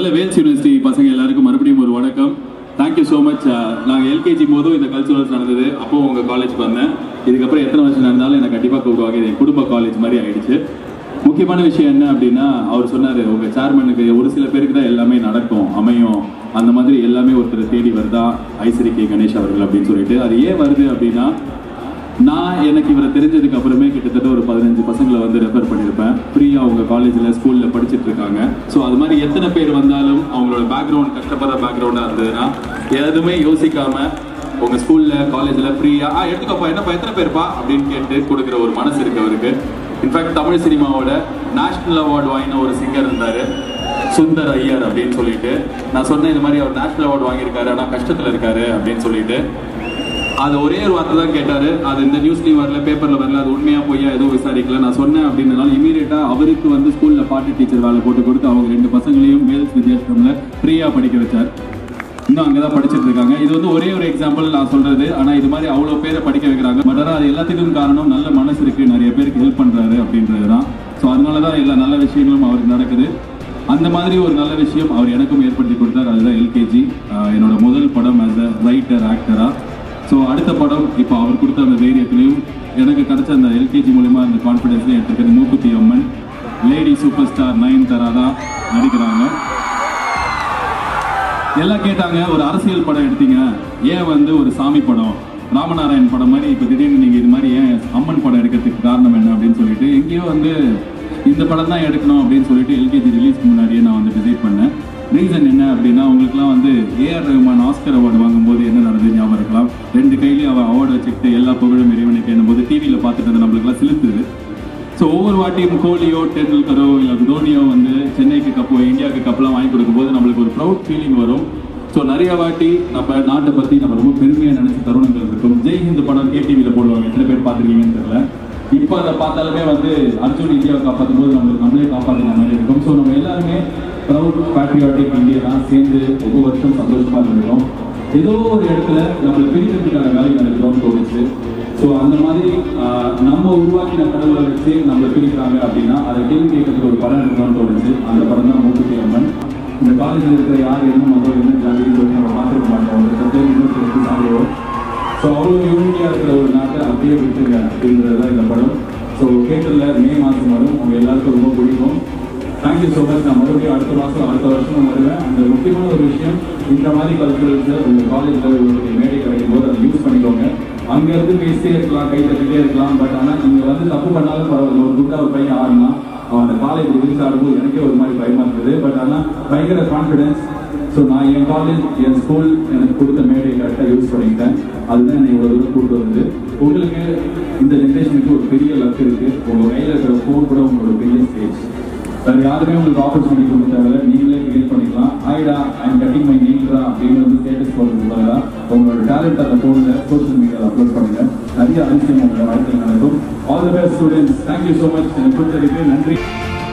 முதல்ல Wales university பசங்க எல்லாருக்கும் மறுபடியும் ஒரு வணக்கம் தேங்க்யூ ஸோ மச் நாங்கள் எல்கேஜி போதும் இந்த கல்ச்சுரல்ஸ் நடந்தது அப்போ உங்கள் காலேஜ்க்கு வந்தேன் இதுக்கப்புறம் எத்தனை வருஷம் நடந்தாலும் என்னை கண்டிப்பாக கூப்பிடுவாங்க இது என் குடும்ப காலேஜ் மாதிரி ஆயிடுச்சு முக்கியமான விஷயம் என்ன அப்படின்னா அவர் சொன்னார் உங்கள் சேர்மனுக்கு ஒரு சில பேருக்கு தான் எல்லாமே நடக்கும் அமையும் அந்த மாதிரி எல்லாமே ஒருத்தர் தேடி வருதா ஐஸ்வரி கே கணேஷ் அவர்கள் அப்படின்னு சொல்லிட்டு அது ஏன் வருது அப்படின்னா நான் எனக்கு இவரை தெரிஞ்சதுக்கு அப்புறமே கிட்டத்தட்ட ஒரு பதினஞ்சு பசங்களை வந்து ரெஃபர் பண்ணியிருப்பேன் ஃப்ரீயாக அவங்க காலேஜில் ஸ்கூலில் படிச்சுட்டு இருக்காங்க ஸோ அது மாதிரி எத்தனை பேர் வந்தாலும் அவங்களோட பேக்ரவுண்ட் கஷ்டப்படுற பேக்ரவுண்டாக இருந்ததுன்னா எதுவுமே யோசிக்காம உங்க ஸ்கூல்ல காலேஜ்ல ஃப்ரீயா ஆ எடுத்துக்கப்பா என்னப்பா எத்தனை பேர்ப்பா அப்படின்னு கேட்டு கொடுக்குற ஒரு மனசு இருக்கு அவருக்கு இன்ஃபேக்ட் தமிழ் சினிமாவோட நேஷனல் அவார்டு வாங்கின ஒரு சிங்கர் இருந்தாரு சுந்தர் ஐயர் அப்படின்னு சொல்லிட்டு நான் சொன்னேன் இந்த மாதிரி அவர் நேஷனல் அவார்டு வாங்கியிருக்காரு ஆனால் கஷ்டத்துல இருக்காரு அப்படின்னு சொல்லிட்டு அது ஒரே ஒரு வார்த்தை தான் கேட்டாரு அது இந்த நியூஸ்லயும் வரல பேப்பர்ல வரல அது உண்மையா பொய்யா எதுவும் விசாரிக்கல நான் சொன்னேன் அப்படின்றனால இமீடியட்டா அவருக்கு வந்து ஸ்கூல்ல பாட்டு டீச்சர் வேலை போட்டு கொடுத்து அவங்க ரெண்டு பசங்களையும் மேல்ஸ் வித்யாசிரம்ல ஃப்ரீயா படிக்க வச்சார் இன்னும் அங்கதான் படிச்சிட்டு இருக்காங்க இது வந்து ஒரே ஒரு எக்ஸாம்பிள் நான் சொல்றது ஆனா இது மாதிரி அவ்வளவு பேரை படிக்க வைக்கிறாங்க பட் ஆனா அது எல்லாத்துக்கும் காரணம் நல்ல மனசு இருக்கு நிறைய பேருக்கு ஹெல்ப் பண்றாரு அப்படின்றது தான் ஸோ அதனாலதான் எல்லா நல்ல விஷயங்களும் அவருக்கு நடக்குது அந்த மாதிரி ஒரு நல்ல விஷயம் அவர் எனக்கும் ஏற்படுத்தி கொடுத்தார் அதுதான் எல்கேஜி என்னோட முதல் படம் ஆஸ் அ ரைட்டர் ஆக்டரா ஸோ அடுத்த படம் இப்போ அவர் கொடுத்த அந்த தைரியத்திலையும் எனக்கு கிடைச்ச அந்த எல்கேஜி மூலியமா அந்த கான்ஃபிடென்ஸ்லையும் எடுத்துக்கிறது Mookuthi Amman lady super star Nayanthara தான் நடிக்கிறாங்க எல்லாம் கேட்டாங்க ஒரு அரசியல் படம் எடுத்தீங்க ஏன் வந்து ஒரு சாமி படம் ராமநாராயண் படம் மாதிரி இப்போ திடீர்னு நீங்கள் இது மாதிரி ஏன் அம்மன் படம் எடுக்கிறதுக்கு காரணம் என்ன அப்படின்னு சொல்லிட்டு எங்கேயோ வந்து இந்த படம் தான் எடுக்கணும் அப்படின்னு சொல்லிட்டு எல்கேஜி ரிலீஸ்க்கு முன்னாடியே நான் வந்து டிசைட் பண்ணேன் ரீசன் என்ன அப்படின்னா உங்களுக்குலாம் வந்து ஏஆர் ரஹ்மான் ஆஸ்கர் அவார்டு வாங்கும்போது என்ன நடந்தது ஞாபகம் இருக்கலாம் ரெண்டு கையிலையும் அவன் அவார்டு வச்சுக்கிட்டு எல்லா புகழும் இறைவனுக்கு என்னும்போது டிவியில் பார்த்துட்டு வந்து நம்மளுக்குலாம் சிலுத்துது ஸோ ஒவ்வொரு வாட்டியும் கோலியோ டெண்டுல்கரோ இல்லை தோனியோ வந்து சென்னைக்கு கப்போ இந்தியாவுக்கு கப்பெல்லாம் வாங்கி கொடுக்கும்போது நம்மளுக்கு ஒரு ப்ரௌட் ஃபீலிங் வரும் ஸோ நிறைய வாட்டி நம்ம நாட்டை பற்றி நம்ம ரொம்ப பெருமையாக நினைச்ச தருணங்கள் இருக்கும் ஜெய் ஹிந்த் படம் கேடிவியில் போடுவாங்க எத்தனை பேர் பார்த்துருக்கீங்கன்னு தெரியல இப்போ அதை பார்த்தாலுமே வந்து அர்ஜுன் இந்தியாவை காப்பாற்றும் போது நம்மளுக்கு நம்மளே காப்பாற்றுற மாதிரி இருக்கும் ஸோ நம்ம எல்லாருமே ப்ரௌட் பேட்ரியாட்டிக் இந்தியா தான் சேர்ந்து ஒவ்வொரு வருஷம் சந்தோஷமா இருந்திருக்கோம் ஏதோ ஒரு இடத்துல நம்மளை பிரிக்கிறதுக்கான வேலை நடக்கிறோம்னு தோணுச்சு ஸோ அந்த மாதிரி ஆஹ், நம்ம உருவாக்கின கடவுளை வச்சு நம்மளை பிரிக்கிறாங்க அப்படின்னா அதை கேள்வி கேட்கறதுக்கு ஒரு படம் இருக்கணும்னு தோணுச்சு அந்த படம் தான் மூக்குத்தி அம்மன் இந்த காலேஜில் இருக்கிற யார் என்ன மதம் என்ன ஜாதின்னு சொல்லி நம்ம பார்த்துக்க மாட்டோம் ஒரு சத்தம் இன்னொரு எடுத்து சாப்பிடுவோம் ஸோ அவ்வளோ யூனிட்டியாக இருக்கிற ஒரு நாட்டை அப்படியே விட்டுருங்க அப்படின்றது தான் இந்த படம் ஸோ கேட்டரில் மே மாதம் வரும் அவங்க எல்லாருக்கும் ரொம்ப பிடிக்கும் தேங்க்யூ ஸோ மச் நான் மறுபடியும் அடுத்த மாதம் அடுத்த வருஷம் வருவேன் அந்த முக்கியமான ஒரு விஷயம் இந்த மாதிரி கல்ச்சுரல்ஸை உங்கள் காலேஜில் உங்களுக்கு மேடை கிடைக்கும் போது அதை யூஸ் பண்ணிக்கோங்க அங்கேருந்து பேசிட்டே இருக்கலாம் கை தட்டிட்டே இருக்கலாம் பட் ஆனால் நீங்கள் வந்து தப்பு பண்ணாலும் பரவாயில்ல ஒரு குண்டா ஒரு பையன் ஆடினா அவன் அந்த காலேஜ் விரிச்சு ஆடும்போது எனக்கே ஒரு மாதிரி பயமா இருந்தது பட் ஆனால் பயங்கர கான்ஃபிடன்ஸ் ஸோ நான் என் காலேஜ் என் ஸ்கூல் எனக்கு கொடுத்த மேடை கரெக்டாக யூஸ் பண்ணிக்கிட்டேன் அதுதான் என்னை இவ்வளோ தூரம் கூப்பிட்டு வந்து உங்களுக்கு இந்த ஜென்ரேஷனுக்கு ஒரு பெரிய லக் இருக்கு உங்கள் கையில் இருக்கிற ஃபோன் கூட உங்களோட பெரிய ஸ்டேஜ் வேறு யாருமே உங்களுக்கு ஆப்பர்ச்சுனிட்டி கொடுக்க தேவையில்ல நீங்களே கிரியேட் பண்ணிக்கலாம் ஆயிடா ஐம் கட்டிங் மை நீங்களா அப்படின்னு வந்து ஸ்டேட்டஸ் போடுறது பதிலாக உங்களோட டேலண்ட் அந்த ஃபோனில் சோஷியல் மீடியாவில் அப்லோட் பண்ணுங்க நிறைய அதிசயம் உங்களோட வாழ்க்கையில் நடக்கும் all the best students thank you so much எனக்கு கொடுத்ததுக்கு நன்றி